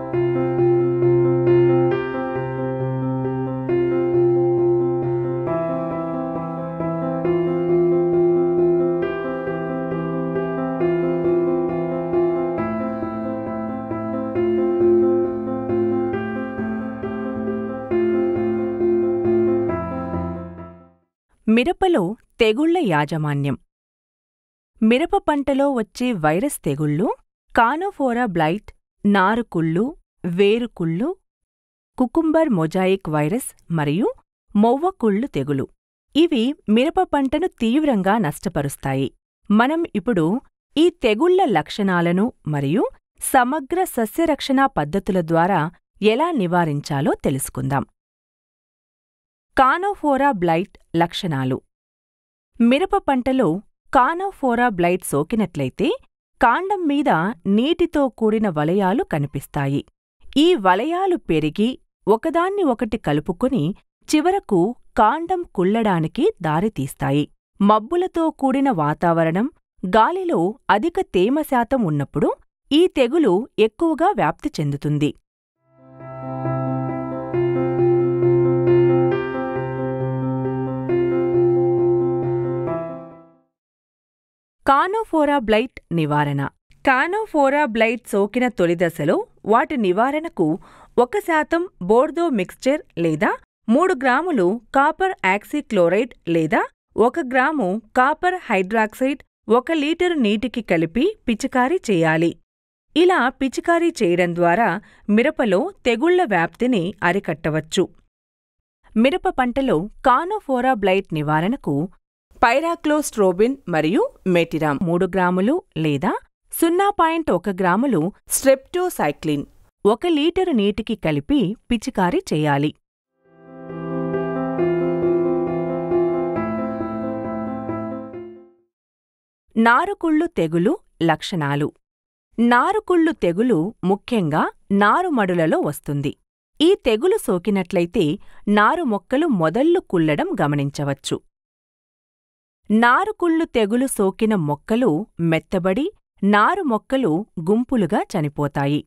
మిరపలో తెగుళ్ల యాజమాన్యం మిరప పంటలో వచ్చే వైరస్ తెగుళ్ళు కానోఫోరా బ్లైట్ నారుకుళ్ళు వేరుకుళ్ళు కుకుంబర్ మొజాయిక్ వైరస్ మరియు మొవ్వకుళ్ళు తెగులు ఇవి మిరప పంటను తీవ్రంగా నష్టపరుస్తాయి మనం ఇప్పుడు ఈ తెగుళ్ల లక్షణాలను మరియు సమగ్ర సస్యరక్షణా పద్ధతుల ద్వారా ఎలా నివారించాలో తెలుసుకుందాం కానోఫోరా బ్లైట్ లక్షణాలు మిరప పంటలో కానోఫోరా బ్లైట్ సోకినట్లయితే కాండం మీద నీటితో కూడిన వలయాలు కనిపిస్తాయి ఈ వలయాలు పెరిగి ఒకదాన్ని ఒకటి కలుపుకొని చివరకు కాండం కుళ్ళడానికి దారితీస్తాయి మబ్బులతో కూడిన వాతావరణం గాలిలో అధిక తేమ శాతం ఉన్నప్పుడు ఈ తెగులు ఎక్కువగా వ్యాప్తి చెందుతుంది కానోఫోరా బ్లైట్ నివారణ కానోఫోరా బ్లైట్ సోకిన తొలిదశలో వాటి నివారణకు ఒక శాతం బోర్దో మిక్స్చర్ లేదా మూడు గ్రాములు కాపర్ ఆక్సీక్లోరైడ్ లేదా ఒక గ్రాము కాపర్ హైడ్రాక్సైడ్ ఒక లీటరు నీటికి కలిపి పిచికారీ చేయాలి ఇలా పిచికారీ చేయడం ద్వారా మిరపలో తెగుళ్ల వ్యాప్తిని అరికట్టవచ్చు మిరప పంటలో కానోఫోరా బ్లైట్ నివారణకు పైరాక్లోస్ట్రోబిన్ మరియు మెటిరామ్ మూడు గ్రాములు లేదా సున్నా పాయింట్ ఒక గ్రాములు స్ట్రెప్టోసైక్లిన్ ఒక లీటరు నీటికి కలిపి పిచికారీ చేయాలి నారుకుళ్ళు తెగులు లక్షణాలు నారుకుళ్ళు తెగులు ముఖ్యంగా నారుమడులలో వస్తుంది ఈ తెగులు సోకినట్లయితే నారు మొక్కలు మొదళ్ళు కుళ్ళడం గమనించవచ్చు నారుకుళ్ళు తెగులు సోకిన మొక్కలు మెత్తబడి నారు మొక్కలు గుంపులుగా చనిపోతాయి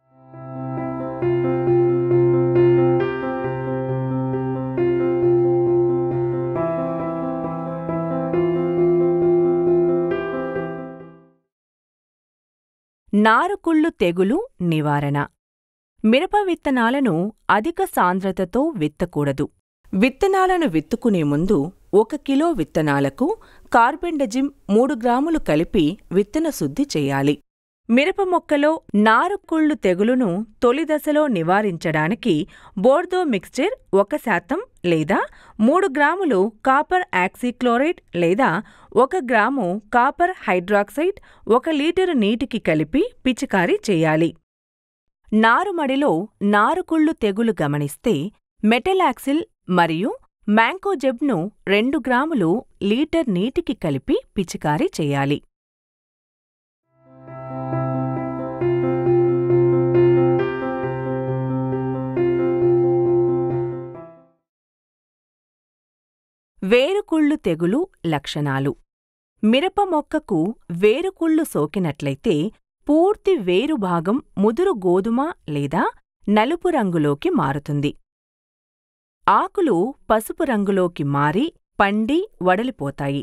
నారుకుళ్ళు తెగులు నివారణ మిరప విత్తనాలను అధిక సాంద్రతతో విత్తకూడదు విత్తనాలను విత్తుకునే ముందు ఒక కిలో విత్తనాలకు కార్బెండజిమ్ మూడు గ్రాములు కలిపి విత్తన శుద్ధి చేయాలి మిరప మొక్కలో నారుకుళ్ళు తెగులును తొలి దశలో నివారించడానికి బోర్దో మిక్స్చర్ ఒక శాతం లేదా మూడు గ్రాములు కాపర్ ఆక్సీక్లోరైడ్ లేదా ఒక గ్రాము కాపర్ హైడ్రాక్సైడ్ ఒక లీటరు నీటికి కలిపి పిచికారీ చేయాలి నారుమడిలో నారుకుళ్ళు తెగులు గమనిస్తే మెటలాక్సిల్ మరియు మ్యాంకోజెబ్ను రెండు గ్రాములు లీటర్ నీటికి కలిపి పిచికారీ చేయాలి వేరుకుళ్ళు తెగులు లక్షణాలు మిరప మొక్కకు వేరుకుళ్ళు సోకినట్లయితే పూర్తి వేరు భాగం ముదురు గోధుమ లేదా నలుపు రంగులోకి మారుతుంది ఆకులు పసుపు రంగులోకి మారి పండి వడలిపోతాయి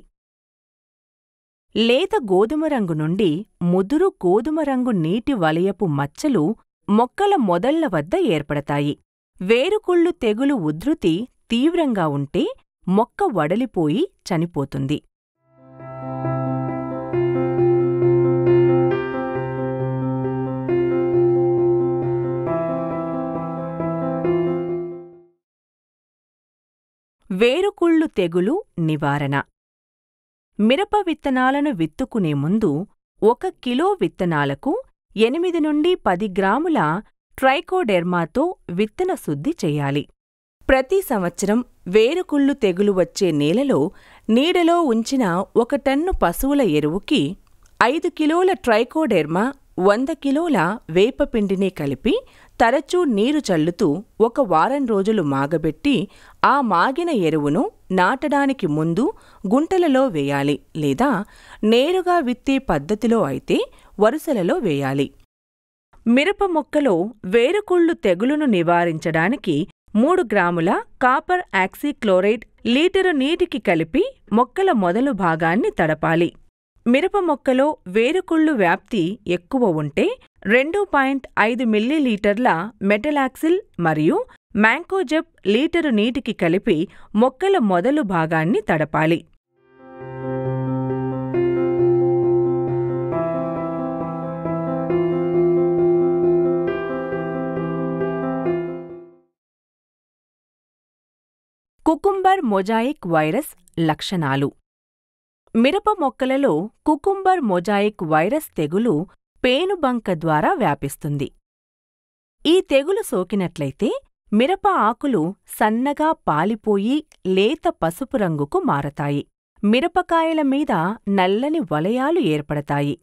లేత గోధుమ రంగు నుండి ముదురు గోధుమ రంగు నీటి వలయపు మచ్చలు మొక్కల మొదళ్ల వద్ద ఏర్పడతాయి వేరుకుళ్ళు తెగులు ఉధృతి తీవ్రంగా ఉంటే మొక్క వడలిపోయి చనిపోతుంది వేరుకుళ్ళు తెగులు నివారణ మిరప విత్తనాలను విత్తుకునే ముందు ఒక కిలో విత్తనాలకు ఎనిమిది నుండి పది గ్రాముల ట్రైకోడెర్మాతో విత్తన శుద్ధి చేయాలి ప్రతి సంవత్సరం వేరుకుళ్ళు తెగులు వచ్చే నేలలో నీడలో ఉంచిన ఒక టన్ను పశువుల ఎరువుకి ఐదు కిలోల ట్రైకోడెర్మా వంద కిలోల వేపపిండిని కలిపి తరచూ నీరు చల్లుతూ ఒక వారం రోజులు మాగబెట్టి ఆ మాగిన ఎరువును నాటడానికి ముందు గుంటలలో వేయాలి లేదా నేరుగా విత్తే పద్ధతిలో అయితే వరుసలలో వేయాలి మిరప మొక్కలో వేరుకుళ్ళు తెగులును నివారించడానికి మూడు గ్రాముల కాపర్ ఆక్సీక్లోరైడ్ లీటరు నీటికి కలిపి మొక్కల మొదలు భాగాన్ని తడపాలి మిరప మొక్కలో వేరుకుళ్ళు వ్యాప్తి ఎక్కువ ఉంటే రెండు పాయింట్ ఐదు మిల్లీలీటర్ల మెటలాక్సిల్ మరియు మ్యాంకోజెబ్ లీటరు నీటికి కలిపి మొక్కల మొదలు భాగాన్ని తడపాలి కుకుంబర్ మొజాయిక్ వైరస్ లక్షణాలు మిరప మొక్కలలో కుకుంబర్ మొజాయిక్ వైరస్ తెగులు పేనుబంక ద్వారా వ్యాపిస్తుంది ఈ తెగులు సోకినట్లయితే మిరప ఆకులు సన్నగా పాలిపోయి లేత పసుపు రంగుకు మారతాయి మిరపకాయల మీద నల్లని వలయాలు ఏర్పడతాయి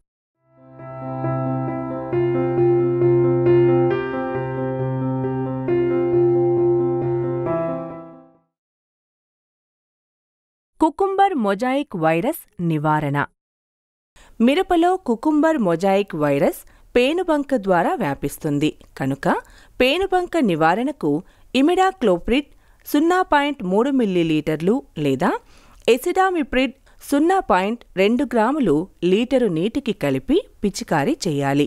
కుకుంబర్ మొజాయిక్ వైరస్ నివారణ మిరపలో కుకుంబర్ మొజాయిక్ వైరస్ పేనుబంక ద్వారా వ్యాపిస్తుంది కనుక పేనుబంక నివారణకు ఇమిడాక్లోప్రిడ్ సున్నా పాయింట్ మూడు మిల్లీలీటర్లు లేదా ఎసిడామిప్రిడ్ సున్నా పాయింట్ రెండు గ్రాములు లీటరు నీటికి కలిపి పిచికారీ చేయాలి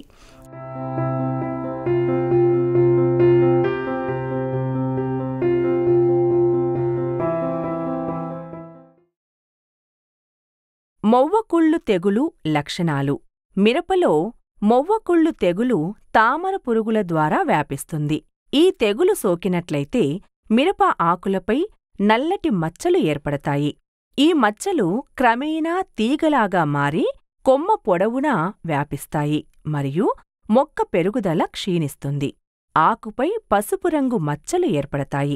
మొవ్వకుళ్ళు తెగులు లక్షణాలు మిరపలో మొవ్వకుళ్ళు తెగులు తామర పురుగుల ద్వారా వ్యాపిస్తుంది ఈ తెగులు సోకినట్లయితే మిరప ఆకులపై నల్లటి మచ్చలు ఏర్పడతాయి ఈ మచ్చలు క్రమేణా తీగలాగా మారి కొమ్మ పొడవునా వ్యాపిస్తాయి మరియు మొక్క పెరుగుదల క్షీణిస్తుంది ఆకుపై పసుపు రంగు మచ్చలు ఏర్పడతాయి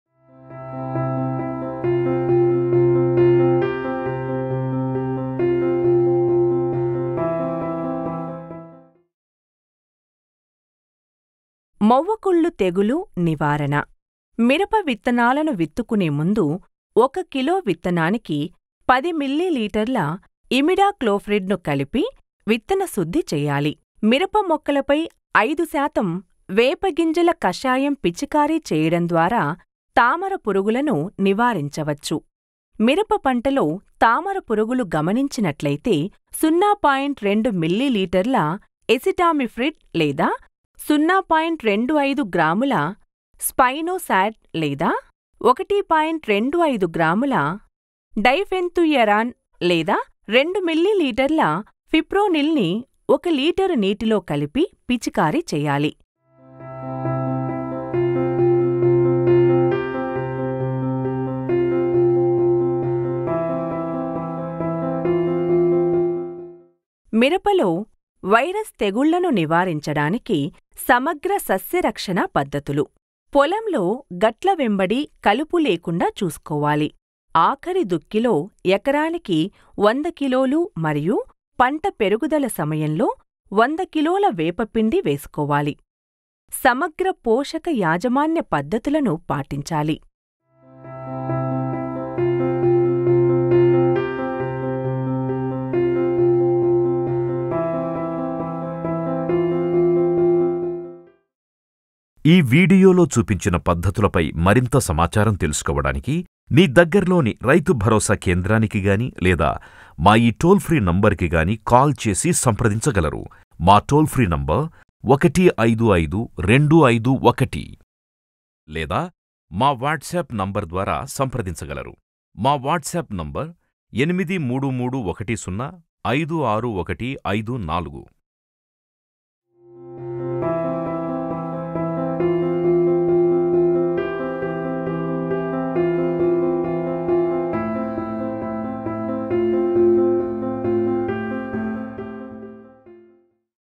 మొవ్వకుళ్ళు తెగులు నివారణ మిరప విత్తనాలను విత్తుకునే ముందు ఒక కిలో విత్తనానికి పది మిల్లీలీటర్ల ఇమిడాక్లోఫ్రిడ్ను కలిపి విత్తన శుద్ధి చెయ్యాలి మిరప మొక్కలపై ఐదు శాతం వేపగింజల కషాయం పిచికారీ చేయడం ద్వారా తామర పురుగులను నివారించవచ్చు మిరప పంటలో తామర పురుగులు గమనించినట్లయితే సున్నా పాయింట్ రెండు మిల్లీలీటర్ల ఎసిటామిఫ్రిడ్ లేదా సున్నా పాయింట్ రెండు ఐదు గ్రాముల స్పైనోసాట్ లేదా ఒకటి పాయింట్ రెండు ఐదు గ్రాముల డైఫెన్తుయరాన్ లేదా రెండు మిల్లీలీటర్ల ఫిప్రోనిల్ని ఒక లీటరు నీటిలో కలిపి పిచికారీ చేయాలి మిరపలో వైరస్ తెగుళ్లను నివారించడానికి సమగ్ర సస్యరక్షణ పద్ధతులు పొలంలో గట్ల వెంబడి కలుపు లేకుండా చూసుకోవాలి ఆఖరి దుక్కిలో ఎకరానికి వంద కిలోలు మరియు పంట పెరుగుదల సమయంలో వంద కిలోల వేపపిండి వేసుకోవాలి సమగ్ర పోషక యాజమాన్య పద్ధతులను పాటించాలి ఈ వీడియోలో చూపించిన పద్ధతులపై మరింత సమాచారం తెలుసుకోవడానికి మీ దగ్గర్లోని రైతు భరోసా కేంద్రానికి గాని లేదా మా ఈ టోల్ ఫ్రీ నంబర్కి గాని కాల్ చేసి సంప్రదించగలరు మా టోల్ ఫ్రీ నంబర్ ఒకటి ఐదు ఐదు రెండు ఐదు ఒకటి లేదా మా వాట్సాప్ నంబర్ ద్వారా సంప్రదించగలరు మా వాట్సాప్ నంబర్ ఎనిమిది మూడు మూడు ఒకటి సున్నా ఐదు ఆరు ఒకటి ఐదు నాలుగు